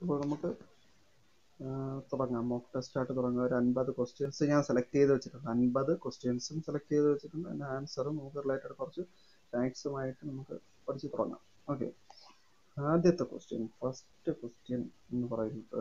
അപ്പോൾ നമുക്ക് ആ, തുടങ്ങാം മോക്ക് ടെസ്റ്റ് ആയിട്ട് തുടങ്ങാം ഒരു അൻപത് ക്വസ്റ്റ്യൻസ് ഞാൻ സെലക്ട് ചെയ്ത് വെച്ചിട്ടുണ്ട് അൻപത് ക്വസ്റ്റ്യൻസും സെലക്ട് ചെയ്ത് വെച്ചിട്ടുണ്ട് അതിൻ്റെ ആൻസറും നമുക്ക് റിലേറ്റഡ് കുറച്ച് ഫാക്ട്സുമായിട്ട് നമുക്ക് പഠിച്ച് തുടങ്ങാം ഓക്കെ ആദ്യത്തെ ക്വസ്റ്റ്യൻ ഫസ്റ്റ് ക്വസ്റ്റ്യൻ എന്ന് പറയുന്നത്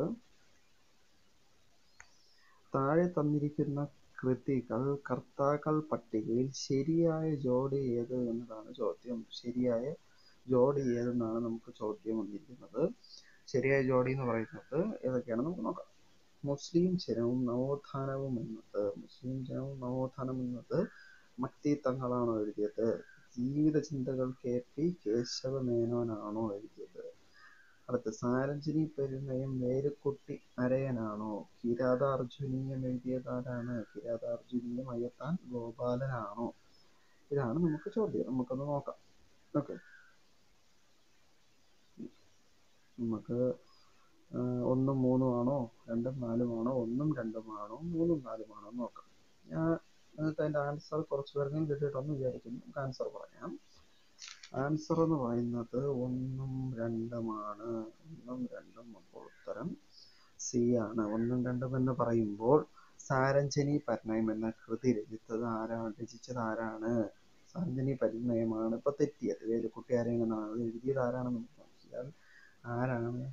താഴെ തന്നിരിക്കുന്ന കൃതികൾ കർത്താക്കൾ പട്ടികയിൽ ശരിയായ ജോഡി ഏത് എന്നതാണ് ചോദ്യം ശരിയായ ജോഡി ഏതെന്നാണ് നമുക്ക് ചോദ്യം വന്നിരിക്കുന്നത് ശരിയായ ജോഡി എന്ന് പറയുന്നത് ഏതൊക്കെയാണ് നമുക്ക് നോക്കാം മുസ്ലിം ജനവും നവോത്ഥാനവും എന്നത് മുസ്ലിം ജനവും നവോത്ഥാനം എന്നത് മക്തി തങ്ങളാണോ എഴുതിയത് ജീവിത ചിന്തകൾ കെ പി കേശവ മേനോനാണോ എഴുതിയത് അടുത്ത സാരഞ്ജനി പെരുന്നയം വേലുക്കുട്ടി അരയനാണോ കിരാതാർജുനീയം എഴുതിയത് ആരാണ് കിരാതാർജുനീയം അയ്യത്താൻ ഗോപാലനാണോ ഇതാണ് നമുക്ക് ചോദ്യം നമുക്കൊന്ന് നോക്കാം ഓക്കെ നമുക്ക് ആ, ഒന്നും മൂന്നും ആണോ രണ്ടും നാലും ആണോ ഒന്നും രണ്ടും ആണോ മൂന്നും നാലും ആണോ എന്ന് നോക്കാം ഞാൻ നിങ്ങൾക്ക് അതിൻ്റെ ആൻസർ കുറച്ച് പേർക്കും കിട്ടിയിട്ടെന്ന് വിചാരിക്കുന്നു നമുക്ക് ആൻസർ പറയാം ആൻസർ എന്ന് പറയുന്നത് ഒന്നും രണ്ടുമാണ് ഒന്നും രണ്ടും അപ്പോൾ ഉത്തരം സി ആണ് ഒന്നും രണ്ടും എന്ന് പറയുമ്പോൾ സാരഞ്ജനി പരിണയം എന്ന കൃതി രചിച്ചത് ആരാണ് രചിച്ചത് ആരാണ് സാരഞ്ജനി പരിണയമാണ് ഇപ്പൊ തെറ്റിയത് വേലുക്കുട്ടി ആരെയാണ് അത് എഴുതിയത് ആരാണെന്ന് നമുക്ക് നോക്കിയാൽ ആരാണ്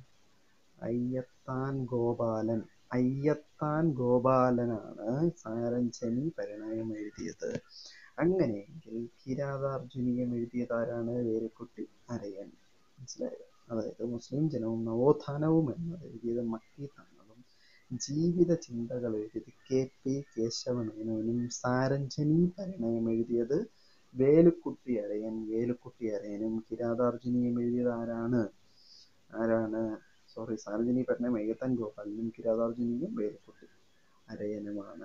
അയ്യത്താൻ ഗോപാലൻ അയ്യത്താൻ ഗോപാലനാണ് സാരഞ്ജനി പരിണയം എഴുതിയത് അങ്ങനെയെങ്കിൽ കിരാതാർജുനീയം എഴുതിയത് ആരാണ് വേലുക്കുട്ടി അരയൻ മനസ്സിലായോ അതായത് മുസ്ലിം ജനവും നവോത്ഥാനവും എന്നത് എഴുതിയത് മക്കി തങ്ങളും ജീവിത ചിന്തകൾ എഴുതിയത് കെ പി കേശവമേനോനും സാരഞ്ജനി പരിണയം എഴുതിയത് വേലുക്കുട്ടി അരയൻ വേലുക്കുട്ടി അരയനും കിരാതാർജുനീയം എഴുതിയത് ആരാണ് ആരാണ് സോറി സാരഞ്ജനി പരിണയം അയ്യത്താൻ ഗോപാലനും കിരാതാർജുനീയം വേലുക്കുട്ടി അരയനുമാണ്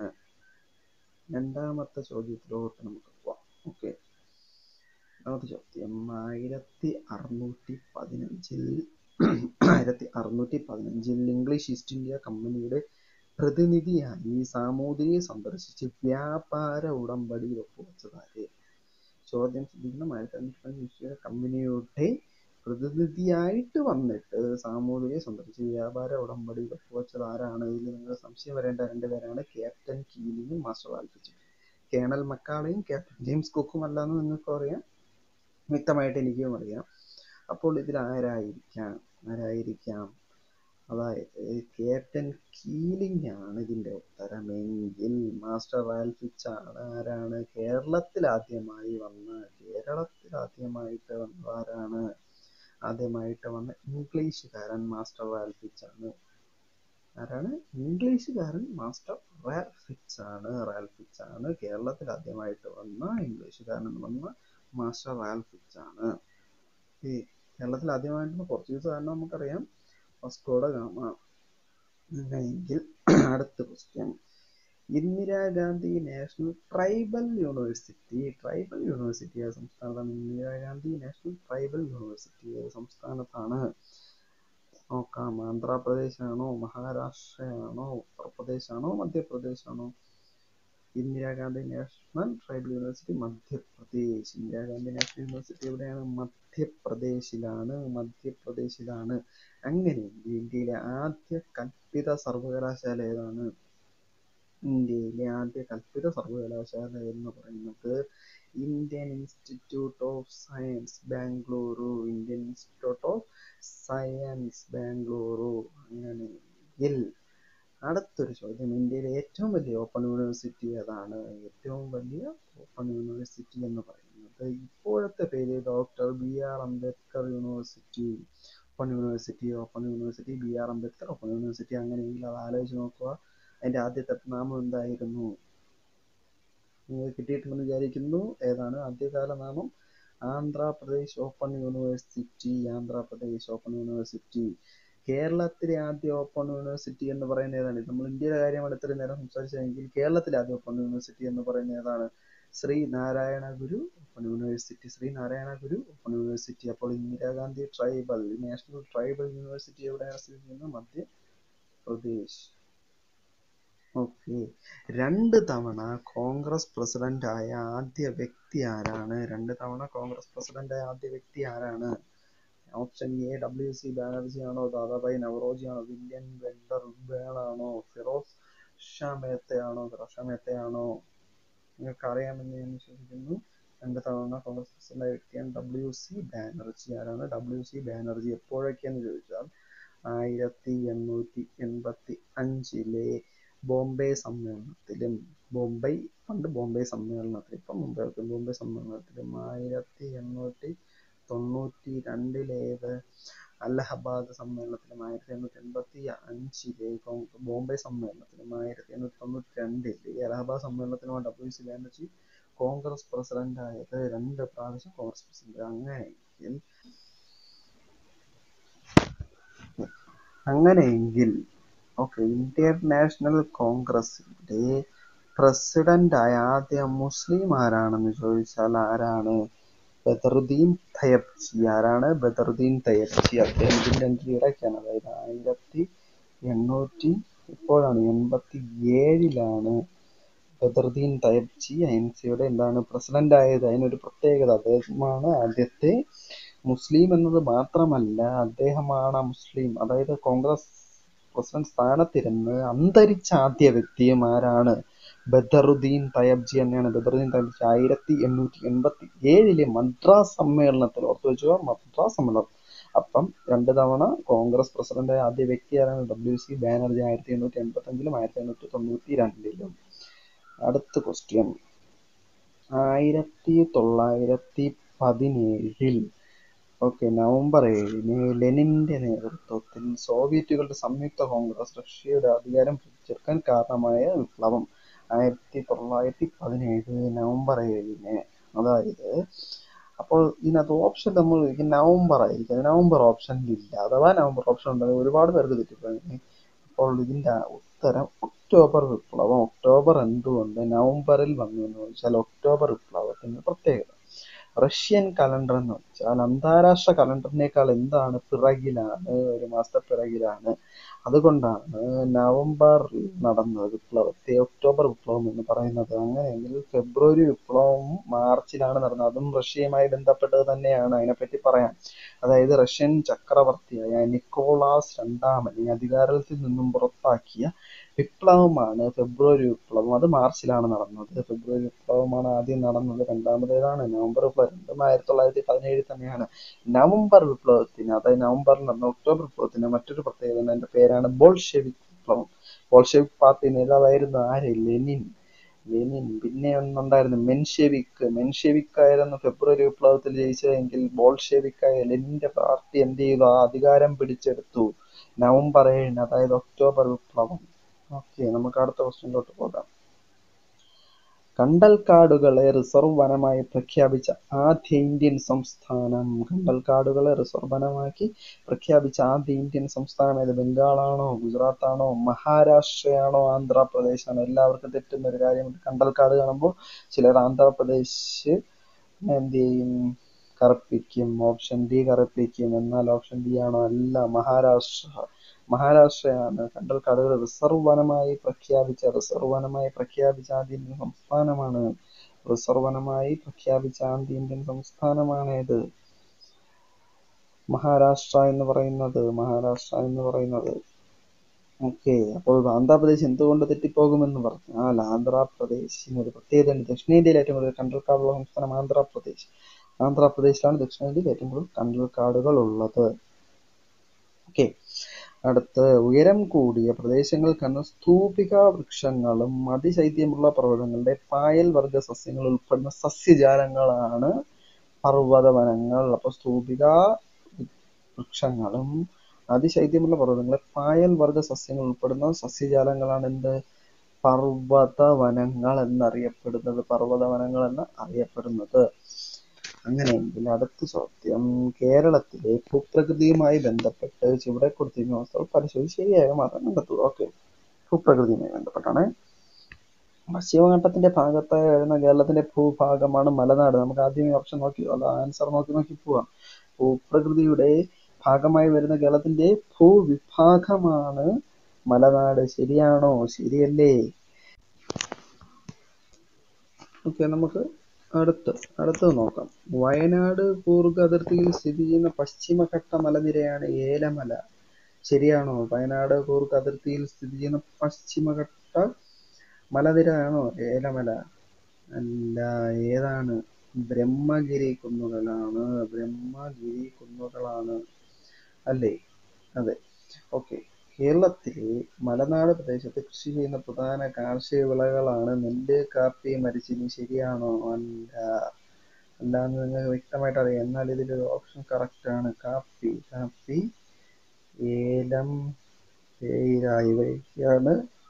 രണ്ടാമത്തെ ചോദ്യത്തിലോട്ട് നമുക്ക് പോവാം ഓക്കെ രണ്ടാമത്തെ ചോദ്യം ആയിരത്തി അറുന്നൂറ്റി പതിനഞ്ചിൽ ആയിരത്തി അറുന്നൂറ്റി പതിനഞ്ചിൽ ഇംഗ്ലീഷ് ഈസ്റ്റ് ഇന്ത്യ കമ്പനിയുടെ പ്രതിനിധിയായി സാമൂതിരിയെ സന്ദർശിച്ച് വ്യാപാര ഉടമ്പടി ഒപ്പുവെച്ചതാര് ചോദ്യം ശ്രദ്ധിക്കണം ആയിരത്തി അറുന്നൂറ്റി പതിനഞ്ച് ഈസ്റ്റ് ഇന്ത്യ കമ്പനിയുടെ പ്രതിനിധിയായിട്ട് വന്നിട്ട് സാമൂതിരിയെ സന്ദർശിച്ച് വ്യാപാര ഉടമ്പടി ഒപ്പുവെച്ചത് ആരാണ് ഇതിൽ നിങ്ങൾ സംശയം വരേണ്ട രണ്ട് പേരാണ് ക്യാപ്റ്റൻ കീലിയും മാസ്റ്റർ ആൽഫിച്ചും കേണൽ മക്കാളയും ക്യാപ്റ്റൻ ജെയിംസ് കുക്കും അല്ലാന്ന് നിങ്ങൾക്ക് അറിയാം വ്യക്തമായിട്ട് എനിക്കും അറിയാം അപ്പോൾ ഇതിൽ ആരായിരിക്കാം ആരായിരിക്കാം അതായത് ക്യാപ്റ്റൻ കീലിംഗ് ആണ് ഇതിന്റെ ഉത്തരമെങ്കിൽ മാസ്റ്റർ റാൽഫിച്ച് ആണ് ആരാണ് കേരളത്തിൽ ആദ്യമായി വന്ന കേരളത്തിൽ ആദ്യമായിട്ട് വന്നത് ആരാണ് ആദ്യമായിട്ട് വന്ന ഇംഗ്ലീഷുകാരൻ മാസ്റ്റർ റാൽഫിച്ച് ആണ് ആരാണ് ഇംഗ്ലീഷുകാരൻ മാസ്റ്റർ റാൽഫിച്ച് ആണ് റാൽഫിച്ച് ആണ് കേരളത്തിൽ ആദ്യമായിട്ട് വന്ന ഇംഗ്ലീഷുകാരൻ വന്ന മാസ്റ്റർ റാൽഫിച്ച് ആണ് ഈ കേരളത്തിൽ ആദ്യമായിട്ട് പോർച്ചുഗീസുകാരനെ നമുക്കറിയാം വസ്കോഡ ഗാമ അങ്ങനെയെങ്കിൽ അടുത്ത question Indira Gandhi National Tribal University Tribal University ഏത് സംസ്ഥാനത്താണ് ഇന്ദിരാഗാന്ധി നാഷണൽ ട്രൈബൽ യൂണിവേഴ്സിറ്റി ഏത് സംസ്ഥാനത്താണ് നോക്കാം ആന്ധ്രാപ്രദേശാണോ മഹാരാഷ്ട്രയാണോ ഉത്തർപ്രദേശാണോ മധ്യപ്രദേശാണോ Indira Gandhi National Tribal University Madhya Pradesh Indira Gandhi National University എവിടെയാണ് മധ്യപ്രദേശിലാണ് മധ്യപ്രദേശിലാണ് അങ്ങനെയെങ്കിൽ ഇന്ത്യയിലെ ആദ്യ കൽപ്പിത സർവകലാശാല ഏതാണ് ഇന്ത്യയിലെ ആദ്യ കൽപ്പിത സർവകലാശാല എന്ന് പറയുന്നത് Indian institute of science Bengaluru Indian institute of science Bengaluru അങ്ങനെയെങ്കിൽ അടുത്തൊരു ചോദ്യം ഇന്ത്യയിലെ ഏറ്റവും വലിയ ഓപ്പൺ യൂണിവേഴ്സിറ്റി ഏതാണ് ഏറ്റവും വലിയ ഓപ്പൺ യൂണിവേഴ്സിറ്റി എന്ന് പറയുന്നത് ഇപ്പോഴത്തെ പേര് doctor B R Ambedkar university open university open university B R Ambedkar open university അങ്ങനെയെങ്കിൽ അത് ആലോചിച്ച് നോക്കുക അതിന്റെ ആദ്യത്തെ നാമം എന്തായിരുന്നു നിങ്ങൾ കിട്ടിയിട്ടുണ്ടെന്ന് വിചാരിക്കുന്നു ഏതാണ് ആദ്യകാല നാമം Andhra Pradesh Open University Andhra Pradesh Open University കേരളത്തിലെ ആദ്യ ഓപ്പൺ യൂണിവേഴ്സിറ്റി എന്ന് പറയുന്നത് ഏതാണ് നമ്മൾ ഇന്ത്യയുടെ കാര്യമാണ് ഇത്രയും നേരം സംസാരിച്ചതെങ്കിൽ കേരളത്തിലെ ആദ്യ ഓപ്പൺ യൂണിവേഴ്സിറ്റി എന്ന് പറയുന്നത് ഏതാണ് Sree Narayana Guru Open University Sree Narayana Guru Open University അപ്പോൾ Indira Gandhi Tribal National Tribal University എവിടെയാണ് സ്ഥിതി ചെയ്യുന്നത് മധ്യപ്രദേശ് ഓക്കെ രണ്ട് തവണ കോൺഗ്രസ് പ്രസിഡന്റ് ആയ ആദ്യ വ്യക്തി ആരാണ് രണ്ട് തവണ കോൺഗ്രസ് പ്രസിഡന്റ് ആയ ആദ്യ വ്യക്തി ആരാണ് option A W C Banerjee ആണോ ദാദാഭായ് നവറോജി ആണോ വില്യം വെണ്ടർ ആണോ ഫിറോസ് ഷാ മേത്തയാണോ ഫിറോസ് ഷാ മേത്തയാണോ നിങ്ങൾക്ക് അറിയാമെന്ന് ഞാൻ വിശ്വസിക്കുന്നു രണ്ട് തവണ കോൺഗ്രസ് പ്രസിഡന്റായ വ്യക്തിയാണ് ഡബ്ല്യു സി ബാനർജി ആരാണ് ഡബ്ല്യു സി ബാനർജി എപ്പോഴൊക്കെയെന്ന് ചോദിച്ചാൽ ആയിരത്തി എണ്ണൂറ്റി എൺപത്തി അഞ്ചിലെ ബോംബെ സമ്മേളനത്തിലും ബോംബെ പണ്ട് ബോംബെ സമ്മേളനത്തിൽ ഇപ്പം മുംബൈ ബോംബെ സമ്മേളനത്തിലും ആയിരത്തി എണ്ണൂറ്റി തൊണ്ണൂറ്റി രണ്ടിലേത് അലഹബാദ് സമ്മേളനത്തിലും ആയിരത്തി എണ്ണൂറ്റി എൺപത്തി അഞ്ചിലെ ബോംബെ സമ്മേളനത്തിലും ആയിരത്തി എണ്ണൂറ്റി തൊണ്ണൂറ്റി രണ്ടിലെ അലഹബാദ് സമ്മേളനത്തിലുമാണ് W C Banerjee Congress president ആയത് രണ്ട് പ്രാവശ്യം കോൺഗ്രസ് പ്രസിഡന്റ് അങ്ങനെയെങ്കിൽ അങ്ങനെയെങ്കിൽ ഓക്കെ ഇന്ത്യൻ നാഷണൽ കോൺഗ്രസിന്റെ പ്രസിഡന്റായ ആദ്യ മുസ്ലിം ആരാണെന്ന് ചോദിച്ചാൽ ആരാണ് ബദറുദ്ദീൻ തയബ്ജി ആരാണ് ബദറുദ്ദീൻ തയബ്ജി അദ്ദേഹം ഇതിന്റെ എൻട്രി ഇടയ്ക്കാണ് അതായത് ആയിരത്തി എണ്ണൂറ്റി ഇപ്പോഴാണ് എൺപത്തി ഏഴിലാണ് ബദറുദ്ദീൻ തയബ്ജി എൻ സിയുടെ എന്താണ് പ്രസിഡന്റ് ആയത് അതിനൊരു പ്രത്യേകത അദ്ദേഹമാണ് ആദ്യത്തെ മുസ്ലിം എന്നത് മാത്രമല്ല അദ്ദേഹമാണ് മുസ്ലിം അതായത് കോൺഗ്രസ് പ്രസിഡന്റ് സ്ഥാനത്തിരുന്ന് അന്തരിച്ച ആദ്യ വ്യക്തിയും ആരാണ് ബദറുദ്ദീൻ തയബ്ജി തന്നെയാണ് ബദറുദ്ദീൻ തയബ്ജി ആയിരത്തി എണ്ണൂറ്റി എൺപത്തി ഏഴിലെ മദ്രാസ് സമ്മേളനത്തിൽ ഓർത്തു വെച്ചോ മദ്രാസ് സമ്മേളനം അപ്പം രണ്ട് തവണ കോൺഗ്രസ് പ്രസിഡന്റായ ആദ്യ വ്യക്തി ആരാണ് ഡബ്ല്യു സി ബാനർജി ആയിരത്തി എണ്ണൂറ്റി എൺപത്തി അഞ്ചിലും ആയിരത്തി എണ്ണൂറ്റി തൊണ്ണൂറ്റി രണ്ടിലും അടുത്ത ക്വസ്റ്റ്യൻ ആയിരത്തി തൊള്ളായിരത്തി പതിനേഴിൽ ഓക്കെ നവംബർ ഏഴിന് ലെനിന്റെ നേതൃത്വത്തിൽ സോവിയറ്റുകളുടെ സംയുക്ത കോൺഗ്രസ് റഷ്യയുടെ അധികാരം പിടിച്ചെടുക്കാൻ കാരണമായ വിപ്ലവം ആയിരത്തി തൊള്ളായിരത്തി പതിനേഴ് നവംബർ ഏഴിന് അതായത് അപ്പോൾ ഇതിനകത്ത് ഓപ്ഷൻ നമ്മൾ നവംബർ ആയിരിക്കും നവംബർ ഓപ്ഷനിൽ ഇല്ല അഥവാ നവംബർ ഓപ്ഷൻ ഉണ്ടെങ്കിൽ ഒരുപാട് പേർക്ക് തെറ്റിപ്പോയി അപ്പോൾ ഇതിന്റെ ഉത്തരം ഒക്ടോബർ വിപ്ലവം ഒക്ടോബർ എന്തുകൊണ്ട് നവംബറിൽ വന്നു എന്ന് ചോദിച്ചാൽ ഒക്ടോബർ വിപ്ലവത്തിന്റെ പ്രത്യേകത റഷ്യൻ കലണ്ടർ എന്ന് വെച്ചാൽ അന്താരാഷ്ട്ര കലണ്ടറിനേക്കാൾ എന്താണ് പിറകിലാണ് ഒരു മാസത്തെ പിറകിലാണ് അതുകൊണ്ടാണ് നവംബറിൽ നടന്ന വിപ്ലവത്തെ ഒക്ടോബർ വിപ്ലവം എന്ന് പറയുന്നത് അങ്ങനെയെങ്കിൽ ഫെബ്രുവരി വിപ്ലവം മാർച്ചിലാണ് നടന്നത് അതും റഷ്യയുമായി ബന്ധപ്പെട്ടത് തന്നെയാണ് അതിനെപ്പറ്റി പറയാം അതായത് റഷ്യൻ ചക്രവർത്തിയായ നിക്കോളാസ് രണ്ടാമനെ അധികാരത്തിൽ നിന്നും പുറത്താക്കിയ വിപ്ലവമാണ് ഫെബ്രുവരി വിപ്ലവം അത് മാർച്ചിലാണ് നടന്നത് ഫെബ്രുവരി വിപ്ലവമാണ് ആദ്യം നടന്നത് രണ്ടാമതേതാണ് നവംബർ വിപ്ലവം രണ്ടും ആയിരത്തി തൊള്ളായിരത്തി പതിനേഴിൽ തന്നെയാണ് നവംബർ വിപ്ലവത്തിന് അതായത് നവംബറിൽ നടന്ന ഒക്ടോബർ വിപ്ലവത്തിന് മറ്റൊരു പ്രത്യേകത അതിന്റെ പേരാണ് ബോൾഷെവിക് വിപ്ലവം ബോൾഷെവിക് പാർട്ടി നേതാവായിരുന്നു ആര് ലെനിൻ ലെനിൻ പിന്നെ ഒന്നുണ്ടായിരുന്നു മെൻഷെവിക് മെൻഷെവിക് ആയിരുന്നു ഫെബ്രുവരി വിപ്ലവത്തിൽ ജയിച്ചതെങ്കിൽ ബോൾഷെവിക്കായ ലെനിന്റെ പാർട്ടി എന്ത് ചെയ്തു ആ അധികാരം പിടിച്ചെടുത്തു നവംബർ ഏഴിന് അതായത് ഒക്ടോബർ വിപ്ലവം ഓക്കെ നമുക്ക് അടുത്ത ക്വസ്റ്റ്യനിലോട്ട് പോകാം കണ്ടൽക്കാടുകളെ റിസർവ് വനമായി പ്രഖ്യാപിച്ച ആദ്യ ഇന്ത്യൻ സംസ്ഥാനം കണ്ടൽക്കാടുകളെ റിസർവ് വനമാക്കി പ്രഖ്യാപിച്ച ആദ്യ ഇന്ത്യൻ സംസ്ഥാനം ഏത് ബംഗാളാണോ ഗുജറാത്താണോ മഹാരാഷ്ട്രയാണോ ആന്ധ്രാപ്രദേശാണോ എല്ലാവർക്കും തെറ്റുന്ന ഒരു കാര്യമുണ്ട് കണ്ടൽക്കാട് കാണുമ്പോൾ ചിലർ ആന്ധ്രാപ്രദേശ് എന്ത് ചെയ്യും കറുപ്പിക്കും ഓപ്ഷൻ ഡി കറുപ്പിക്കും എന്നാൽ ഓപ്ഷൻ ഡി ആണോ അല്ല മഹാരാഷ്ട്ര മഹാരാഷ്ട്രയാണ് കണ്ടൽക്കാടുകൾ റിസർവ് വനമായി പ്രഖ്യാപിച്ച റിസർവ് വനമായി പ്രഖ്യാപിച്ച ആദ്യ ഇന്ത്യൻ സംസ്ഥാനമാണ് റിസർവ് വനമായി പ്രഖ്യാപിച്ച ആദ്യ ഇന്ത്യൻ സംസ്ഥാനമാണ് ഏത് മഹാരാഷ്ട്ര എന്ന് പറയുന്നത് മഹാരാഷ്ട്ര എന്ന് പറയുന്നത് ഓക്കെ അപ്പോൾ ആന്ധ്രാപ്രദേശ് എന്തുകൊണ്ട് തെറ്റിപ്പോകുമെന്ന് പറഞ്ഞാൽ ആന്ധ്രാപ്രദേശിന് ഒരു പ്രത്യേകതയുണ്ട് ദക്ഷിണേന്ത്യയിൽ ഏറ്റവും കൂടുതൽ കണ്ടൽക്കാടുള്ള സംസ്ഥാനം ആന്ധ്രാപ്രദേശ് ആന്ധ്രാപ്രദേശിലാണ് ദക്ഷിണേന്ത്യയിൽ ഏറ്റവും കൂടുതൽ കണ്ടൽക്കാടുകൾ ഉള്ളത് ഓക്കെ അടുത്ത് ഉയരം കൂടിയ പ്രദേശങ്ങൾ കണ്ട സ്തൂപിക വൃക്ഷങ്ങളും അതിശൈത്യമുള്ള പർവ്വതങ്ങളുടെ പായൽ വർഗ സസ്യങ്ങൾ ഉൾപ്പെടുന്ന സസ്യജാലങ്ങളാണ് പർവ്വത വനങ്ങൾ അപ്പൊ സ്തൂപിക വൃക്ഷങ്ങളും അതിശൈത്യമുള്ള പർവ്വതങ്ങളെ പായൽ വർഗ സസ്യങ്ങൾ ഉൾപ്പെടുന്ന സസ്യജാലങ്ങളാണ് എന്ത് പർവ്വത വനങ്ങൾ എന്നറിയപ്പെടുന്നത് പർവ്വത വനങ്ങൾ എന്ന് അറിയപ്പെടുന്നത് അങ്ങനെയെങ്കിൽ അടുത്ത ചോദ്യം കേരളത്തിലെ ഭൂപ്രകൃതിയുമായി ബന്ധപ്പെട്ട് ചുവടെ കൊടുത്തിരിക്കുന്ന വസ്തുക്കൾ പരിശോധിച്ച് ശരിയായ മാർഗം കണ്ടെത്തുക ഓക്കെ ഭൂപ്രകൃതിയുമായി ബന്ധപ്പെട്ടാണ് പശ്ചിമഘട്ടത്തിന്റെ ഭാഗത്തായി വരുന്ന കേരളത്തിന്റെ ഭൂഭാഗമാണ് മലനാട് നമുക്ക് ആദ്യമേ ഓപ്ഷൻ നോക്കി അല്ല ആൻസർ നോക്കി നോക്കി പോവാം ഭൂപ്രകൃതിയുടെ ഭാഗമായി വരുന്ന കേരളത്തിന്റെ ഭൂവിഭാഗമാണ് മലനാട് ശരിയാണോ ശരിയല്ലേ ഓക്കെ നമുക്ക് അടുത്ത് അടുത്തത് നോക്കാം വയനാട് കൂർഗ് അതിർത്തിയിൽ സ്ഥിതി ചെയ്യുന്ന പശ്ചിമഘട്ട മലനിരയാണ് ഏലമല ശരിയാണോ വയനാട് കൂർഗ് അതിർത്തിയിൽ സ്ഥിതി ചെയ്യുന്ന പശ്ചിമഘട്ട മലനിരയാണോ ഏലമല അല്ല ഏതാണ് ബ്രഹ്മഗിരി കുന്നുകളാണ് ബ്രഹ്മഗിരി കുന്നുകളാണ് അല്ലേ അതെ ഓക്കെ കേരളത്തിലെ മലനാട് പ്രദേശത്ത് കൃഷി ചെയ്യുന്ന പ്രധാന കാർഷിക വിളകളാണ് നെല്ല് കാപ്പി മരിച്ചിനി ശരിയാണോ അല്ല അല്ലാന്ന് നിങ്ങൾക്ക് വ്യക്തമായിട്ട് അറിയാം എന്നാൽ ഇതിലൊരു ഓപ്ഷൻ കറക്റ്റ് ആണ് കാപ്പി കാപ്പി ഏലം തേയില ഇവയൊക്കെയാണ്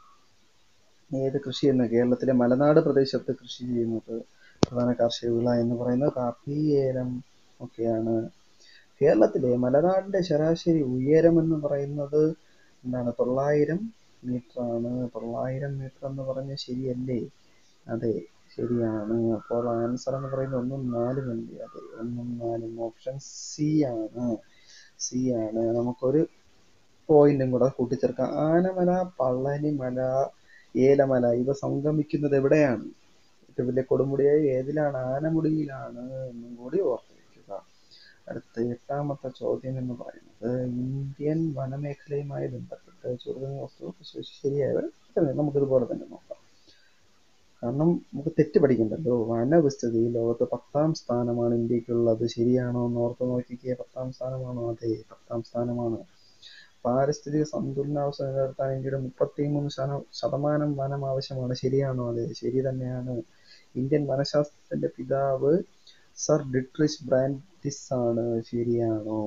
ഏത് കൃഷി ചെയ്യുന്നത് കേരളത്തിലെ മലനാട് പ്രദേശത്ത് കൃഷി ചെയ്യുന്നത് പ്രധാന കാർഷിക വിള എന്ന് പറയുന്നത് കാപ്പി ഏലം ഒക്കെയാണ് കേരളത്തിലെ മലനാടിന്റെ ശരാശരി ഉയരം എന്ന് പറയുന്നത് എന്താണ് തൊള്ളായിരം മീറ്റർ ആണ് തൊള്ളായിരം മീറ്റർ എന്ന് പറഞ്ഞ ശരിയല്ലേ അതെ ശരിയാണ് അപ്പോൾ ആൻസർ എന്ന് പറയുന്നത് ഒന്നും നാലും അല്ലേ അതെ ഒന്നും നാലും ഓപ്ഷൻ സി ആണ് സി ആണ് നമുക്കൊരു പോയിന്റും കൂടെ കൂട്ടിച്ചേർക്കാം ആനമല പളനിമല ഏലമല ഇവ സംഗമിക്കുന്നത് എവിടെയാണ് ഏറ്റവും വലിയ കൊടുമുടിയായ ഏതിലാണ് ആനമുടിയിലാണ് എന്നും കൂടി ഓർത്തു വെക്കുക അടുത്ത എട്ടാമത്തെ ചോദ്യം എന്ന് പറയുന്നത് ഇന്ത്യൻ വനമേഖലയുമായി ബന്ധപ്പെട്ട് ചോദ്യം വസ്തു ശരിയായ നമുക്കിതുപോലെ തന്നെ നോക്കാം കാരണം നമുക്ക് തെറ്റ് പഠിക്കണ്ടല്ലോ വനവിസ്തൃതി ലോകത്ത് പത്താം സ്ഥാനമാണ് ഇന്ത്യക്കുള്ളത് ശരിയാണോ എന്ന് ഓർത്ത് നോക്കിക്കേ പത്താം സ്ഥാനമാണോ അതെ പത്താം സ്ഥാനമാണ് പാരിസ്ഥിതിക സന്തുലനാവസ്ഥ നിലനിർത്താൻ ഇന്ത്യയുടെ മുപ്പത്തിമൂന്ന് ശതമാനം ശതമാനം വനം ആവശ്യമാണ് ശരിയാണോ അതെ ശരി തന്നെയാണ് ഇന്ത്യൻ വനശാസ്ത്രത്തിന്റെ പിതാവ് സർ ഡിട്രിച്ച് ബ്രാൻഡിസ് ആണ് ശരിയാണോ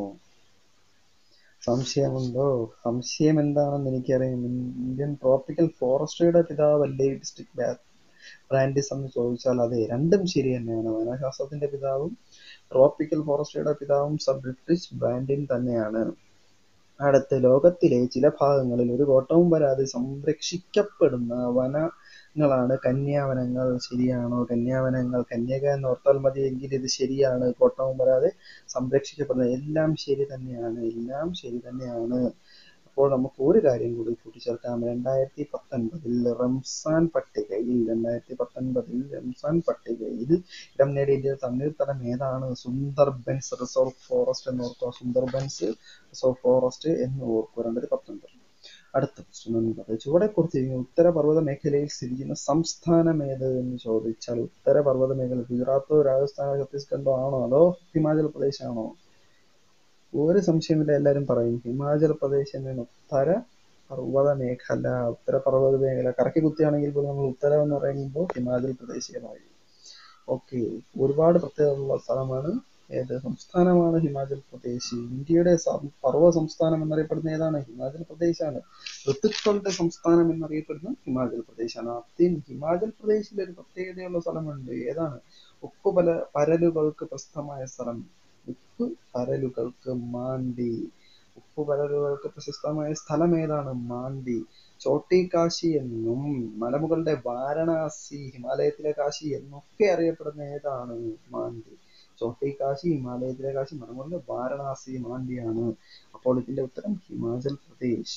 സംശയമുണ്ടോ സംശയം എന്താണെന്ന് എനിക്കറിയാം ഇന്ത്യൻ ട്രോപ്പിക്കൽ ഫോറസ്ട്രിയുടെ പിതാവല്ലേ ഡിസ്ട്രിക്ട് ബ്രാൻഡിസ് എന്ന് ചോദിച്ചാൽ അതെ രണ്ടും ശരി തന്നെയാണ് വനശാസ്ത്രത്തിന്റെ പിതാവും ട്രോപ്പിക്കൽ ഫോറസ്ട്രിയുടെ പിതാവും സർ ബ്രിട്ടിഷ് ബ്രാൻഡിൻ തന്നെയാണ് അടുത്ത് ലോകത്തിലെ ചില ഭാഗങ്ങളിൽ ഒരു കോട്ടവും വരാതെ സംരക്ഷിക്കപ്പെടുന്ന വനങ്ങളാണ് കന്യാവനങ്ങൾ ശരിയാണോ കന്യാവനങ്ങൾ കന്യക എന്ന് ഓർത്താൽ മതി എങ്കിൽ ഇത് ശരിയാണ് കോട്ടവും വരാതെ സംരക്ഷിക്കപ്പെടുന്ന എല്ലാം ശരി തന്നെയാണ് എല്ലാം ശരി തന്നെയാണ് അപ്പോൾ നമുക്ക് ഒരു കാര്യം കൂടി കൂട്ടിച്ചേർക്കാം രണ്ടായിരത്തി പത്തൊൻപതിൽ റംസാൻ പട്ടികയിൽ രണ്ടായിരത്തി പത്തൊൻപതിൽ റംസാൻ പട്ടികയിൽ ഇടം നേടിയ ഇന്ത്യയുടെ തണ്ണീർത്തടം ഏതാണ് സുന്ദർബൻസ് റിസർവ് ഫോറസ്റ്റ് എന്ന് ഓർക്കുക സുന്ദർബൻസ് റിസർവ് ഫോറസ്റ്റ് എന്ന് ഓർക്കുക രണ്ടായിരത്തി പത്തൊൻപത് അടുത്ത ക്വസ്റ്റ്യൻ എന്നത് ചുവടെ കൊടുത്തിരിക്കുന്ന ഉത്തരപർവ്വത മേഖലയിൽ സ്ഥിതി ചെയ്യുന്ന സംസ്ഥാനം ഏത് എന്ന് ചോദിച്ചാൽ ഉത്തരപർവ്വത മേഖല ഗുജറാത്തോ രാജസ്ഥാനോ ഛത്തീസ്ഗഡോ ആണോ അതോ ഹിമാചൽ പ്രദേശ് ആണോ ഒരു സംശയമില്ല എല്ലാവരും പറയും ഹിമാചൽ പ്രദേശ് എന്നാണ് ഉത്തര പർവ്വത മേഖല ഉത്തര പർവ്വത മേഖല കറക്കി കുത്തിയാണെങ്കിൽ പോലും നമ്മൾ ഉത്തരം എന്ന് പറയുമ്പോൾ ഹിമാചൽ പ്രദേശ് പറയും ഓക്കെ ഒരുപാട് പ്രത്യേകതയുള്ള സ്ഥലമാണ് ഏത് സംസ്ഥാനമാണ് ഹിമാചൽ പ്രദേശ് ഇന്ത്യയുടെ പർവ്വ സംസ്ഥാനം എന്നറിയപ്പെടുന്ന ഏതാണ് ഹിമാചൽ പ്രദേശാണ് ഋതുക്കളുടെ സംസ്ഥാനം എന്നറിയപ്പെടുന്ന ഹിമാചൽ പ്രദേശാണ് ആദ്യം ഹിമാചൽ പ്രദേശിൽ ഒരു പ്രത്യേകതയുള്ള സ്ഥലമുണ്ട് ഏതാണ് ഉപ്പ് പല പരലുകൾക്ക് പ്രസിദ്ധമായ സ്ഥലം ഉപ്പ് പരലുകൾക്ക് മാണ്ടി ഉപ്പ് പരലുകൾക്ക് പ്രശസ്തമായ സ്ഥലം ഏതാണ് മാണ്ടി ചോട്ടി കാശി എന്നും മലമുകളുടെ വാരണാസി ഹിമാലയത്തിലെ കാശി എന്നൊക്കെ അറിയപ്പെടുന്ന ഏതാണ് മാണ്ടി ചോട്ടി കാശി ഹിമാലയത്തിലെ കാശി മലമുകളുടെ വാരണാസി മാണ്ടിയാണ് അപ്പോൾ ഇതിന്റെ ഉത്തരം ഹിമാചൽ പ്രദേശ്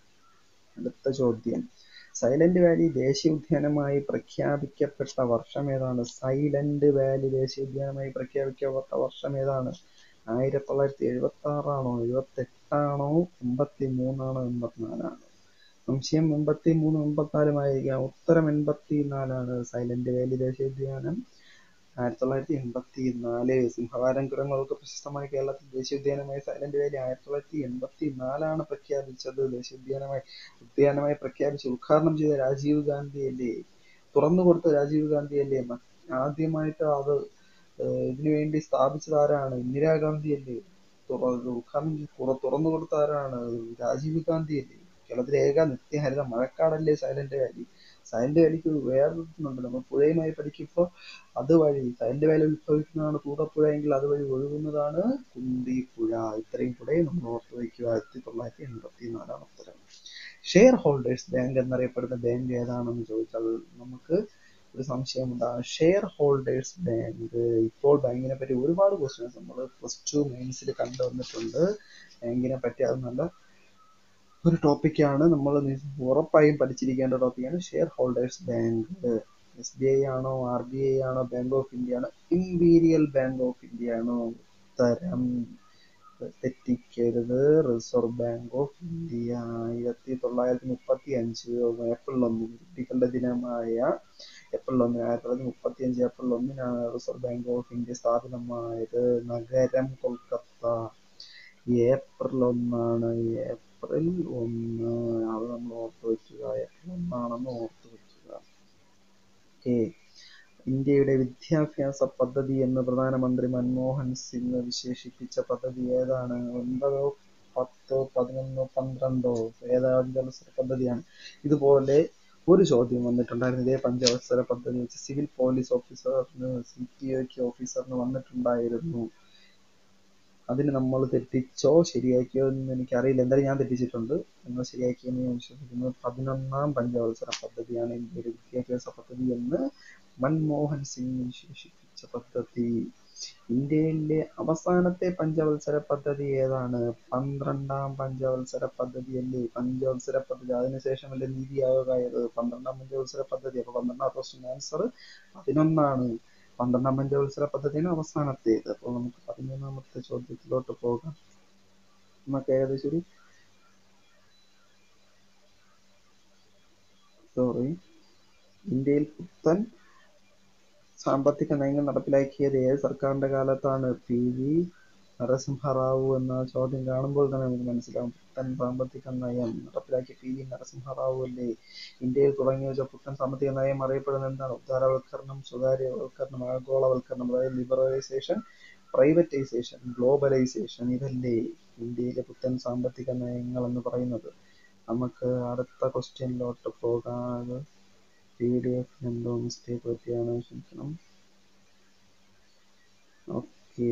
അടുത്ത ചോദ്യം സൈലന്റ് വാലി ദേശീയോദ്യാനമായി പ്രഖ്യാപിക്കപ്പെട്ട വർഷം ഏതാണ് സൈലന്റ് വാലി ദേശീയോദ്യാനമായി പ്രഖ്യാപിക്കപ്പെട്ട വർഷം ഏതാണ് ആയിരത്തി തൊള്ളായിരത്തി എഴുപത്തി ആറാണോ എഴുപത്തി എട്ടാണോ എൺപത്തി മൂന്നാണോ എൺപത്തിനാലാണോ സംശയം എൺപത്തി മൂന്ന് എൺപത്തിനാലുമായിരിക്കാം ഉത്തരം എൺപത്തി നാലാണ് സൈലന്റ് വാലി ദേശീയോദ്യാനം ആയിരത്തി തൊള്ളായിരത്തി എൺപത്തി നാല് സിംഹവാരം കുരങ്ങൾക്ക് പ്രശസ്തമായ കേരളത്തിൽ ദേശീയോദ്യാനമായി സൈലന്റ് വാലി ആയിരത്തി തൊള്ളായിരത്തി എൺപത്തി നാലാണ് പ്രഖ്യാപിച്ചത് ദേശീയോദ്യാനമായി ഉദ്യാനമായി പ്രഖ്യാപിച്ച് ഉദ്ഘാടനം ചെയ്ത രാജീവ് ഗാന്ധി അല്ലേ തുറന്നു കൊടുത്ത രാജീവ് ഗാന്ധി അല്ലേ ആദ്യമായിട്ട് അത് ഇതിനു വേണ്ടി സ്ഥാപിച്ചത് ആരാണ് ഇന്ദിരാഗാന്ധി അല്ലേ ഉദ്ഘാടനം തുറന്നു കൊടുത്ത ആരാണ് രാജീവ് ഗാന്ധി അല്ലേ കേരളത്തിലെ ഏക നിത്യഹരിത മഴക്കാടല്ലേ സൈലന്റ് വാലി സൈലന്റ് വാലിക്ക് വേറൊന്നുണ്ട് നമ്മൾ പുഴയുമായി പഠിക്കുമ്പോൾ അതുവഴി സൈലന്റ് വാലി ഉത്ഭവിക്കുന്നതാണ് തൂതപ്പുഴ എങ്കിൽ അതുവഴി ഒഴുകുന്നതാണ് കുന്തിപ്പുഴ ഇത്രയും പുഴയും നമ്മൾ ഓർത്തു വയ്ക്കുക ആയിരത്തി തൊള്ളായിരത്തി എൺപത്തി നാലാണ് ഉത്തരം ഷെയർ ഹോൾഡേഴ്സ് ബാങ്ക് എന്നറിയപ്പെടുന്ന ബാങ്ക് ഏതാണെന്ന് ചോദിച്ചാൽ നമുക്ക് ഒരു സംശയം ഉണ്ടാകും ഷെയർ ഹോൾഡേഴ്സ് ബാങ്ക് ഇപ്പോൾ ബാങ്കിനെ പറ്റി ഒരുപാട് ക്വസ്റ്റ്യൻസ് നമ്മൾ പ്ലസ് ടു മെയിൻസിൽ കണ്ടുവന്നിട്ടുണ്ട് ബാങ്കിനെ പറ്റി അത് നല്ല ഒരു ടോപ്പിക്കാണ് നമ്മൾ ഉറപ്പായും പഠിച്ചിരിക്കേണ്ട ടോപ്പിക്കാണ് shareholders bank S B I ആണോ ആർ ബി ഐ ആണോ ബാങ്ക് ഓഫ് ഇന്ത്യ ആണോ ഇമ്പീരിയൽ ബാങ്ക് ഓഫ് ഇന്ത്യ ആണോ ഉത്തരം തെറ്റിക്കരുത് റിസർവ് ബാങ്ക് ഓഫ് ഇന്ത്യ ആയിരത്തി തൊള്ളായിരത്തി മുപ്പത്തി അഞ്ച് ഏപ്രിൽ ഒന്നിന് കുട്ടികളുടെ ദിനമായ ഏപ്രിൽ ഒന്നിന് ആയിരത്തി തൊള്ളായിരത്തി മുപ്പത്തി അഞ്ച് ഏപ്രിൽ ഒന്നിനാണ് റിസർവ് ബാങ്ക് ഓഫ് ഇന്ത്യ സ്ഥാപിതമായത് നഗരം കൊൽക്കത്ത ഏപ്രിൽ ഒന്നാണ് ഏപ്രിൽ ഒന്ന് അത് നമ്മൾ ഓർത്ത് വെക്കുക ഏപ്രിൽ ഒന്നാണെന്ന് ഓർത്ത് വെക്കുക ഓക്കെ ഇന്ത്യയുടെ വിദ്യാഭ്യാസ പദ്ധതി എന്ന് പ്രധാനമന്ത്രി മൻമോഹൻ സിംഗ് വിശേഷിപ്പിച്ച പദ്ധതി ഏതാണ് ഒൻപതോ പത്തോ പതിനൊന്നോ പന്ത്രണ്ടോ ഏതാ പഞ്ചവത്സര പദ്ധതിയാണ് ഇതുപോലെ ഒരു ചോദ്യം വന്നിട്ടുണ്ടായിരുന്നു ഇതേ പഞ്ചവത്സര പദ്ധതി വെച്ച് സിവിൽ പോലീസ് ഓഫീസറിന് സി പി ഒക്ക് ഓഫീസറിന് വന്നിട്ടുണ്ടായിരുന്നു അതിന് നമ്മൾ തെറ്റിച്ചോ ശരിയാക്കിയോ എന്ന് എനിക്കറിയില്ല എന്തായാലും ഞാൻ തെറ്റിച്ചിട്ടുണ്ട് നിങ്ങൾ ശരിയാക്കിയെന്ന് ഞാൻ വിശ്വസിക്കുന്നു പതിനൊന്നാം പഞ്ചവത്സര പദ്ധതിയാണ് ഇന്ത്യയുടെ വിദ്യാഭ്യാസ പദ്ധതി എന്ന് മൻമോഹൻ സിംഗ് വിശേഷിപ്പിച്ച പദ്ധതി ഇന്ത്യയിലെ അവസാനത്തെ പഞ്ചവത്സര പദ്ധതി ഏതാണ് പന്ത്രണ്ടാം പഞ്ചവത്സര പദ്ധതി അല്ലേ പഞ്ചവത്സര പദ്ധതി അതിനുശേഷമല്ലേ നീതി ആയോഗ് ആയത് പന്ത്രണ്ടാം പഞ്ചവത്സര പദ്ധതി അപ്പൊ പന്ത്രണ്ടാം ക്വസ്റ്റ്യൻ ആൻസർ പതിനൊന്നാണ് പന്ത്രണ്ടാം പഞ്ചവത്സര പദ്ധതിയാണ് അവസാനത്തേത് അപ്പോൾ നമുക്ക് പതിമൂന്നാമത്തെ ചോദ്യത്തിലോട്ട് പോകാം നമുക്ക് ഏകദേശം ഒരു സോറി ഇന്ത്യയിൽ പുത്തൻ സാമ്പത്തിക നയങ്ങൾ നടപ്പിലാക്കിയത് ഏത് സർക്കാരിന്റെ കാലത്താണ് പി വി നരസിംഹറാവു എന്ന ചോദ്യം കാണുമ്പോൾ തന്നെ നമുക്ക് മനസ്സിലാവും പുത്തൻ സാമ്പത്തിക നയം നടപ്പിലാക്കിയ പി വി നരസിംഹറാവു അല്ലേ ഇന്ത്യയിൽ തുടങ്ങി വെച്ച പുത്തൻ സാമ്പത്തിക നയം അറിയപ്പെടുന്നത് എന്താണ് ഉദാരവൽക്കരണം സ്വകാര്യവൽക്കരണം ആഗോളവൽക്കരണം അതായത് ലിബറലൈസേഷൻ പ്രൈവറ്റൈസേഷൻ ഗ്ലോബലൈസേഷൻ ഇതല്ലേ ഇന്ത്യയിലെ പുത്തൻ സാമ്പത്തിക നയങ്ങൾ എന്ന് പറയുന്നത് നമുക്ക് അടുത്ത ക്വസ്റ്റ്യനിലോട്ട് പോകാതെ പി ഡി എഫ് എന്തോ മിസ്റ്റേക്ക് പറ്റിയാണ് ക്ഷമിക്കണം ഓക്കെ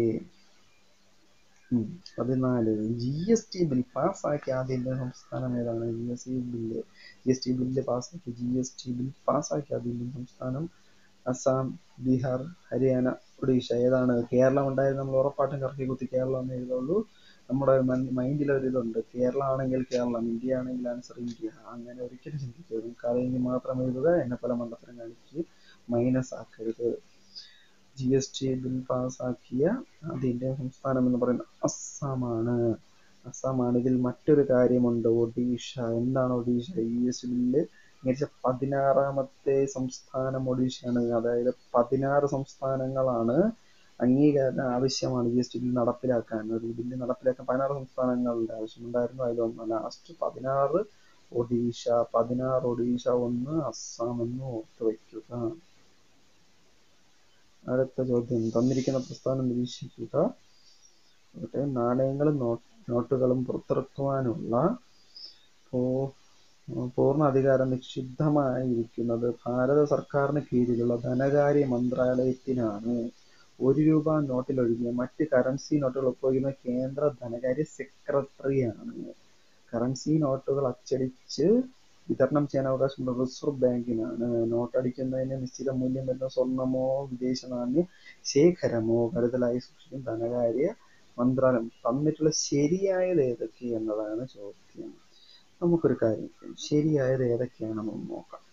പതിനാല് ജി എസ് ടി ബിൽ പാസ്സാക്കിയ ആദ്യ ഇന്ത്യൻ സംസ്ഥാനം ഏതാണ് G S T bill G S T bill പാസ്സാക്കിയ ജി എസ് ടി ബിൽ പാസ്സാക്കിയ ആദ്യ ഇന്ത്യൻ സംസ്ഥാനം അസാം ബീഹാർ ഹരിയാന ഒഡീഷ ഏതാണ് കേരളം ഉണ്ടായത് നമ്മൾ ഉറപ്പായിട്ടും കറക്കി കുത്തി കേരളം എന്ന് എഴുതുള്ളൂ നമ്മുടെ മൈൻഡിൽ ഒരു ഇതുണ്ട് കേരളം ആണെങ്കിൽ കേരളം ഇന്ത്യ ആണെങ്കിൽ ആൻസർ ഇന്ത്യ അങ്ങനെ ഒരിക്കലും ചിന്തിക്കരുത് നമുക്ക് അറിയെങ്കിൽ മാത്രം എഴുതുക എന്നെ പല മണ്ടത്തരം കാണിച്ച് മൈനസ് ആക്കരുത് ജി എസ് ടി ബിൽ പാസ്സാക്കിയ ആദ്യ ഇന്ത്യൻ സംസ്ഥാനം എന്ന് പറയുന്നത് അസ്സാമാണ് അസ്സാമാണ് ഇതിൽ മറ്റൊരു കാര്യമുണ്ട് ഒഡീഷ എന്താണ് Odisha G S T bill മികച്ച പതിനാറാമത്തെ സംസ്ഥാനം ഒഡീഷയാണ് അതായത് പതിനാറ് സംസ്ഥാനങ്ങളാണ് അംഗീകാരം ആവശ്യമാണ് ജി എസ് ടി ബിൽ നടപ്പിലാക്കാൻ ഒരു ബില്ല് നടപ്പിലാക്കാൻ പതിനാറ് സംസ്ഥാനങ്ങളുടെ ആവശ്യമുണ്ടായിരുന്നു അതിലൊന്ന് ലാസ്റ്റ് പതിനാറ് ഒഡീഷ പതിനാറ് ഒഡീഷ ഒന്ന് അസ്സാം എന്ന് ഓർത്ത് വയ്ക്കുക അടുത്ത ചോദ്യം തന്നിരിക്കുന്ന പ്രസ്ഥാനം നിരീക്ഷിക്കുക ഇവിടെ നാണയങ്ങളും നോട്ടുകളും പുറത്തിറക്കുവാനുള്ള പൂർണ്ണ അധികാരം നിക്ഷിപ്തമായിരിക്കുന്നത് ഭാരത സർക്കാരിന് കീഴിലുള്ള ധനകാര്യ മന്ത്രാലയത്തിനാണ് ഒരു രൂപ നോട്ടിലൊഴികെ മറ്റ് കറൻസി നോട്ടുകൾ ഉപയോഗിക്കുന്ന കേന്ദ്ര ധനകാര്യ സെക്രട്ടറിയാണ് കറൻസി നോട്ടുകൾ അച്ചടിച്ച് വിതരണം ചെയ്യാൻ അവകാശമുള്ള റിസർവ് ബാങ്കിനാണ് നോട്ട് അടിക്കുന്നതിന് നിശ്ചിത മൂല്യം വരുന്ന സ്വർണമോ വിദേശ നാണ്യ ശേഖരമോ കരുതലായി സൂക്ഷിക്കും ധനകാര്യ മന്ത്രാലയം തന്നിട്ടുള്ള ശരിയായത് ഏതൊക്കെ എന്നതാണ് ചോദ്യം നമുക്കൊരു കാര്യം ശരിയായത് ഏതൊക്കെയാണെന്ന് നോക്കാം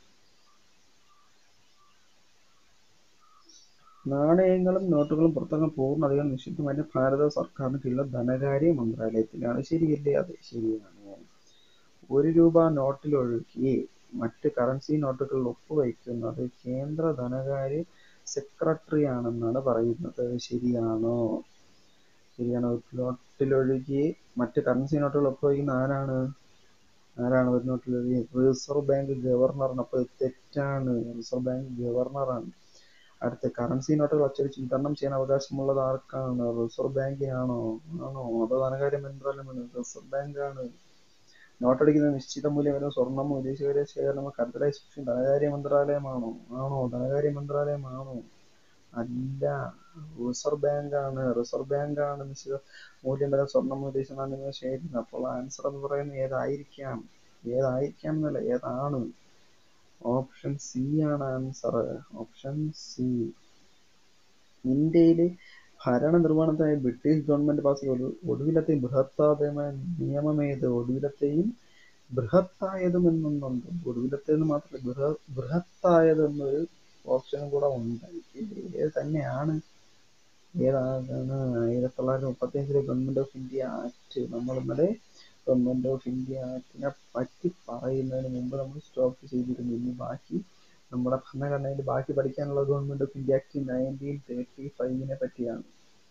നാണയങ്ങളും നോട്ടുകളും പുറത്തിറങ്ങാൻ പൂർണ്ണ അധികം നിഷിദ്ധമായിട്ട് ഭാരത സർക്കാരിന് കീഴിലുള്ള ധനകാര്യ മന്ത്രാലയത്തിലാണ് ശരിയല്ലേ അതെ ശരിയാണ് ഒരു രൂപ നോട്ടിലൊഴുകി മറ്റ് കറൻസി നോട്ടുകളിൽ ഒപ്പുവയ്ക്കുന്നത് കേന്ദ്ര ധനകാര്യ സെക്രട്ടറി ആണെന്നാണ് പറയുന്നത് ശരിയാണോ ശരിയാണ് ഒരു നോട്ടിലൊഴുകി മറ്റ് കറൻസി നോട്ടുകൾ ഒപ്പുവയ്ക്കുന്ന ആരാണ് ആരാണ് ഒരു നോട്ടിലൊഴുകി റിസർവ് ബാങ്ക് ഗവർണറാണ് അപ്പോൾ തെറ്റാണ് റിസർവ് ബാങ്ക് ഗവർണറാണ് അടുത്ത കറൻസി നോട്ടുകൾ അച്ചടിച്ച് വിതരണം ചെയ്യാൻ അവകാശമുള്ളത് ആർക്കാണ് റിസർവ് ബാങ്കിനാണോ ആണോ അതോ ധനകാര്യ മന്ത്രാലയമാണ് റിസർവ് ബാങ്കാണ് നോട്ടടിക്കുന്ന നിശ്ചിത മൂല്യം വരുന്ന സ്വർണ്ണമോ വിദേശകാര്യ ശേഖരണമോ കരുതലായി സൂക്ഷിക്കും ധനകാര്യ മന്ത്രാലയമാണോ ആണോ ധനകാര്യ മന്ത്രാലയമാണോ അല്ല റിസർവ് ബാങ്കാണ് റിസർവ് ബാങ്കാണ് നിശ്ചിത മൂല്യം വരുന്ന സ്വർണ്ണമോ വിദേശ നാണ്യമോ ശേഖരിക്കുന്നത് അപ്പോൾ ആൻസർ എന്ന് പറയുന്നത് ഏതായിരിക്കാം ഏതായിരിക്കാം എന്നല്ല ഏതാണ് ഓപ്ഷൻ സി ആണ് ആൻസർ ഓപ്ഷൻ സി ഇന്ത്യയിലെ ഭരണ നിർവഹണത്തിനായി ബ്രിട്ടീഷ് ഗവൺമെന്റ് പാസ് ഒരു ഒടുവിലത്തെ ബൃഹത്തായമായ നിയമമേത് ഒടുവിലത്തെയും ബൃഹത്തായതും എന്നൊന്നുണ്ട് ഒടുവിലത്തേന്ന് മാത്രമല്ല ബൃഹ ബൃഹത്തായതെന്നൊരു ഓപ്ഷനും കൂടെ ഉണ്ട് ഏത് തന്നെയാണ് ഏതാണ് ആയിരത്തി തൊള്ളായിരത്തി മുപ്പത്തി അഞ്ചിലെ ഗവൺമെന്റ് ഓഫ് ഇന്ത്യ ആക്ട് നമ്മൾ ഇന്നലെ ഗവൺമെന്റ് ഓഫ് ഇന്ത്യ ആക്ടിനെ പറ്റി പറയുന്നതിന് മുമ്പ് നമ്മൾ സ്റ്റോപ്പ് ചെയ്തിരുന്നു ഇനി ബാക്കി നമ്മുടെ ഭരണഘടനയിൽ ബാക്കി പഠിക്കാനുള്ള government of India act nineteen thirty ഫൈവിനെ പറ്റിയാണ്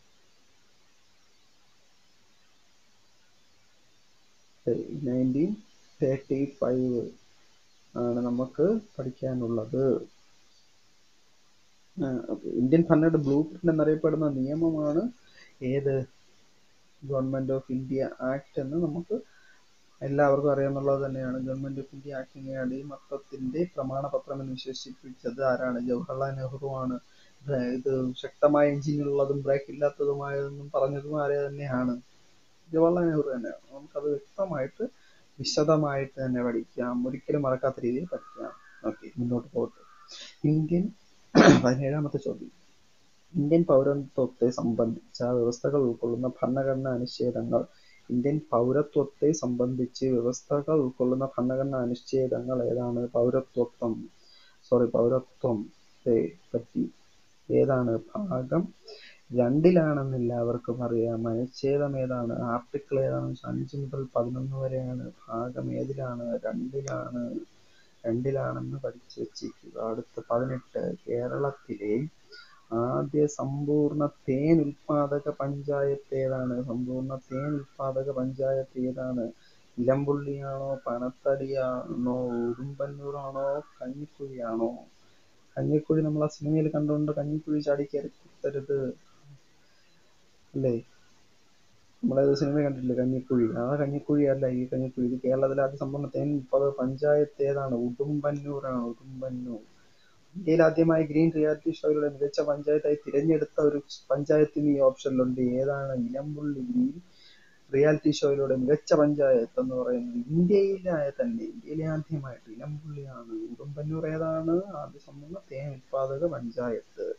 നയൻറ്റീൻ തേർട്ടി ഫൈവ് ആണ് നമുക്ക് പഠിക്കാനുള്ളത് ഇന്ത്യൻ ഭരണയുടെ ബ്ലൂ പ്രിന്റ് എന്നറിയപ്പെടുന്ന നിയമമാണ് ഏത് ഗവൺമെന്റ് ഓഫ് ഇന്ത്യ ആക്ട് എന്ന് നമുക്ക് എല്ലാവർക്കും അറിയാമെന്നുള്ളത് തന്നെയാണ് ഗവൺമെന്റ് ഓഫ് ഇന്ത്യ ആക്ടിനെ അടിമത്തത്തിന്റെ പ്രമാണപത്രം എന്ന് വിശേഷിപ്പിച്ചത് ആരാണ് ജവഹർലാൽ നെഹ്റു ആണ് ഇത് ശക്തമായ എഞ്ചിനുള്ളതും ബ്രേക്ക് ഇല്ലാത്തതുമായതെന്നും പറഞ്ഞതും ആരെ തന്നെയാണ് ജവഹർലാൽ നെഹ്റു തന്നെയാണ് നമുക്കത് വ്യക്തമായിട്ട് വിശദമായിട്ട് തന്നെ പഠിക്കാം ഒരിക്കലും മറക്കാത്ത രീതിയിൽ പഠിക്കാം ഓക്കെ മുന്നോട്ട് പോകട്ടെ ഇന്ത്യൻ പതിനേഴാമത്തെ ചോദ്യം ഇന്ത്യൻ പൗരത്വത്തെ സംബന്ധിച്ച വ്യവസ്ഥകൾ ഉൾക്കൊള്ളുന്ന ഭരണഘടനാ അനുച്ഛേദങ്ങൾ ഇന്ത്യൻ പൗരത്വത്തെ സംബന്ധിച്ച് വ്യവസ്ഥകൾ ഉൾക്കൊള്ളുന്ന ഭരണഘടനാ അനുച്ഛേദങ്ങൾ ഏതാണ് പൗരത്വത്വം സോറി പൗരത്വത്തെ പറ്റി ഏതാണ് ഭാഗം രണ്ടിലാണെന്ന് എല്ലാവർക്കും അറിയാം അനുച്ഛേദം ഏതാണ് ആർട്ടിക്കിൾ ഏതാണ് അഞ്ച് മുതൽ പതിനൊന്ന് വരെയാണ് ഭാഗം ഏതിലാണ് രണ്ടിലാണ് രണ്ടിലാണെന്ന് പഠിച്ചു വെച്ചിരിക്കുക അടുത്ത പതിനെട്ട് കേരളത്തിലെ ആദ്യ സമ്പൂർണ്ണ തേൻ ഉൽപാദക പഞ്ചായത്ത് ഏതാണ് സമ്പൂർണ്ണ തേൻ ഉൽപാദക പഞ്ചായത്ത് ഏതാണ് ഇലമ്പുള്ളിയാണോ പനത്തടിയാണോ ഉടുമ്പന്നൂറാണോ കഞ്ഞിക്കുഴിയാണോ കഞ്ഞിക്കുഴി നമ്മൾ ആ സിനിമയിൽ കണ്ടുകൊണ്ട് കഞ്ഞിക്കുഴി ചാടി കയറി കുത്തരുത് അല്ലേ നമ്മളേത് സിനിമ കണ്ടിട്ടില്ലേ കഞ്ഞിക്കുഴി ആ കഞ്ഞിക്കുഴി അല്ല ഈ കഞ്ഞിക്കുഴി ഇത് കേരളത്തിലെ ആദ്യ സമ്പൂർണ്ണ തേൻ ഉൽപാദക പഞ്ചായത്ത് ഏതാണ് ഉടുമ്പന്നൂറാണ് ഉടുമ്പന്നൂർ ഇന്ത്യയിൽ ആദ്യമായി ഗ്രീൻ റിയാലിറ്റി ഷോയിലൂടെ മികച്ച പഞ്ചായത്തായി തിരഞ്ഞെടുത്ത ഒരു പഞ്ചായത്തിന് ഈ ഓപ്ഷനിലുണ്ട് ഏതാണ് ഇലമ്പുള്ളി ഗ്രീൻ റിയാലിറ്റി ഷോയിലൂടെ മികച്ച പഞ്ചായത്ത് എന്ന് പറയുന്നത് ഇന്ത്യയിലെ തന്നെ ഇന്ത്യയിലെ ആദ്യമായിട്ട് ഇലമ്പുള്ളിയാണ് ഉടുമ്പന്നൂർ ഏതാണ് ആദ്യ സമ്പൂർണ്ണ തേൻ ഉൽപാദക പഞ്ചായത്ത്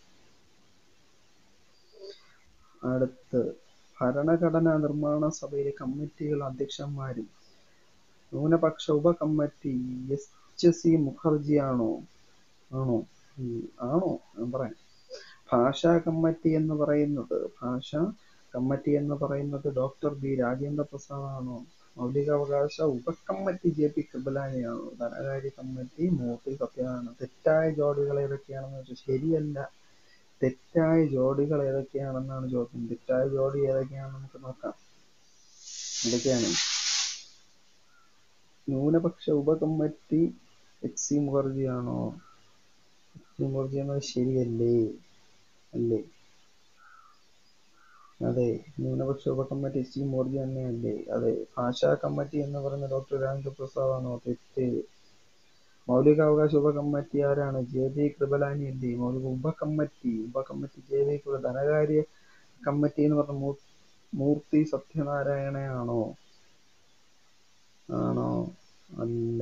അടുത്ത് ഭരണഘടനാ നിർമ്മാണ സഭയിലെ കമ്മിറ്റികൾ അധ്യക്ഷന്മാരും ന്യൂനപക്ഷ ഉപകമ്മിറ്റി എച്ച് സി മുഖർജി ആണോ ആണോ ആണോ ഞാൻ പറയാം ഭാഷാ കമ്മിറ്റി എന്ന് പറയുന്നത് ഭാഷ കമ്മിറ്റി എന്ന് പറയുന്നത് ഡോക്ടർ ബി രാജേന്ദ്ര പ്രസാദ് ആണോ മൗലികാവകാശ ഉപകമ്മിറ്റി ജെ പി കൃപലാനിയാണോ ധനകാര്യ കമ്മിറ്റി മൂർത്തി സത്യനാണ് തെറ്റായ ജോഡികൾ ഏതൊക്കെയാണെന്ന് വെച്ചാൽ ശരിയല്ല തെറ്റായ ജോഡികൾ ഏതൊക്കെയാണെന്നാണ് ചോദ്യം തെറ്റായ ജോഡി ഏതൊക്കെയാണെന്ന് നമുക്ക് നോക്കാം എന്തൊക്കെയാണ് ന്യൂനപക്ഷ ഉപകമ്മിറ്റി എച്ച് സി മുഖർജി ആണോ എച്ച് സി മുഖർജി എന്നത് ശരിയല്ലേ അല്ലേ അതെ ന്യൂനപക്ഷ ഉപകമ്മിറ്റി എച്ച് സി മുഖർജി തന്നെയല്ലേ അതെ ഭാഷാ കമ്മിറ്റി എന്ന് പറയുന്ന ഡോക്ടർ രാജേന്ദ്ര പ്രസാദ് ആണോ തെറ്റ് മൗലികാവകാശ ഉപകമ്മിറ്റി ആരാണ് ജെ ബി കൃപലാനി അല്ലേ മൗലിക ഉപകമ്മിറ്റി ഉപകമ്മിറ്റി ജെ ബി കൃപ ധനകാര്യ കമ്മിറ്റി എന്ന് പറഞ്ഞ മൂ മൂർത്തി സത്യനാരായണയാണോ ആണോ അല്ല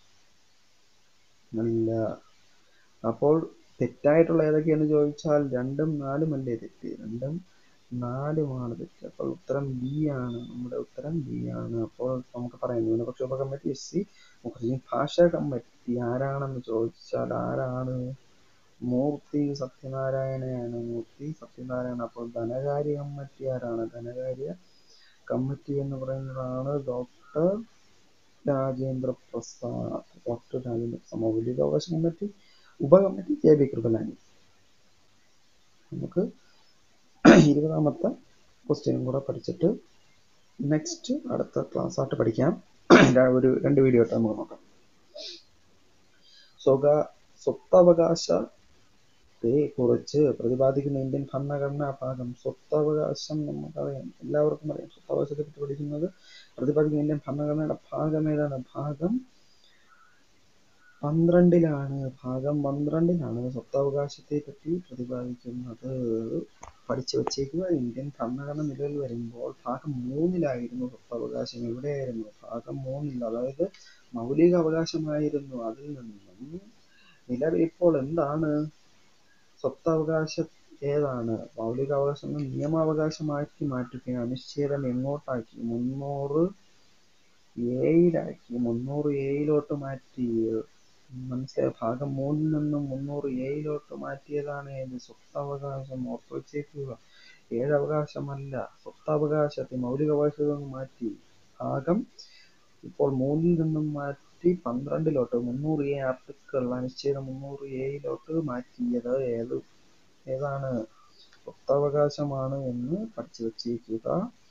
അല്ല അപ്പോൾ തെറ്റായിട്ടുള്ള ഏതൊക്കെയെന്ന് ചോദിച്ചാൽ രണ്ടും നാലും അല്ലേ തെറ്റ് രണ്ടും നാലുമാണ് തെറ്റ് അപ്പോൾ ഉത്തരം ബി ആണ് നമ്മുടെ ഉത്തരം ബി ആണ് അപ്പോൾ നമുക്ക് പറയാം ന്യൂനപക്ഷ ഉപകമ്മിറ്റി എസ് സി മുഖർജി ഭാഷാ കമ്മിറ്റി ആരാണെന്ന് ചോദിച്ചാൽ ആരാണ് മൂർത്തി സത്യനാരായണയാണ് മൂർത്തി സത്യനാരായണ അപ്പോൾ ധനകാര്യ കമ്മിറ്റി ആരാണ് ധനകാര്യ കമ്മിറ്റി എന്ന് പറയുന്നതാണ് ഡോക്ടർ രാജേന്ദ്ര പ്രസാദ് ഡോക്ടർ രാജേന്ദ്ര പ്രസാദ് മൗലികാവകാശ കമ്മിറ്റി ഉപകമ്മിറ്റി ജെ ബി കൃപലാനി നമുക്ക് ഇരുപതാമത്തെ ക്വസ്റ്റ്യനും കൂടെ പഠിച്ചിട്ട് നെക്സ്റ്റ് അടുത്ത ക്ലാസ് ആയിട്ട് പഠിക്കാം ഒരു രണ്ട് വീഡിയോ ആയിട്ട് നമുക്ക് നോക്കാം സ്വക സ്വത്തവകാശത്തെ കുറിച്ച് പ്രതിപാദിക്കുന്ന ഇന്ത്യൻ ഭരണഘടനാ ഭാഗം സ്വത്തവകാശം നമുക്കറിയാം എല്ലാവർക്കും അറിയാം സ്വത്തവകാശത്തെ പറ്റി പഠിക്കുന്നത് പ്രതിപാദിക്കുന്ന ഇന്ത്യൻ ഭരണഘടനയുടെ ഭാഗം ഏതാണ് ഭാഗം പന്ത്രണ്ടിലാണ് ഭാഗം പന്ത്രണ്ടിലാണ് സ്വത്തവകാശത്തെ പറ്റി പ്രതിപാദിക്കുന്നത് പഠിച്ചു വച്ചേക്കുക ഇന്ത്യൻ ഭരണഘടന നിലവിൽ വരുമ്പോൾ ഭാഗം മൂന്നിലായിരുന്നു സ്വത്തവകാശം എവിടെയായിരുന്നു ഭാഗം മൂന്നിൽ അതായത് മൗലിക അവകാശമായിരുന്നു അതിൽ നിന്നും നിലവിൽ ഇപ്പോൾ എന്താണ് സ്വത്തവകാശം ഏതാണ് മൗലികാവകാശം നിയമാവകാശമാക്കി മാറ്റുകയാണ് അനുച്ഛേദം എങ്ങോട്ടാക്കി മുന്നൂറ് ഏയിലാക്കി മുന്നൂറ് ഏയിലോട്ട് മാറ്റി മനസ്സിലായോ ഭാഗം മൂന്നിൽ നിന്നും മുന്നൂറ് എയിലോട്ട് മാറ്റിയതാണ് ഏത് സ്വത്തവകാശം ഓർത്ത് വെച്ചേക്കുക ഏഴ് അവകാശമല്ല സ്വത്തവകാശത്തെ മൗലികാവകാശം മാറ്റി ഭാഗം ഇപ്പോൾ മൂന്നിൽ നിന്നും മാറ്റി പന്ത്രണ്ടിലോട്ട് മുന്നൂറ് എ ആർട്ടിക്കിൾ അനുച്ഛേദം മുന്നൂറ് എയിലോട്ട് മാറ്റിയത് ഏത് ഏതാണ് സ്വത്തവകാശമാണ് എന്ന് പഠിച്ചു വച്ചേക്കുക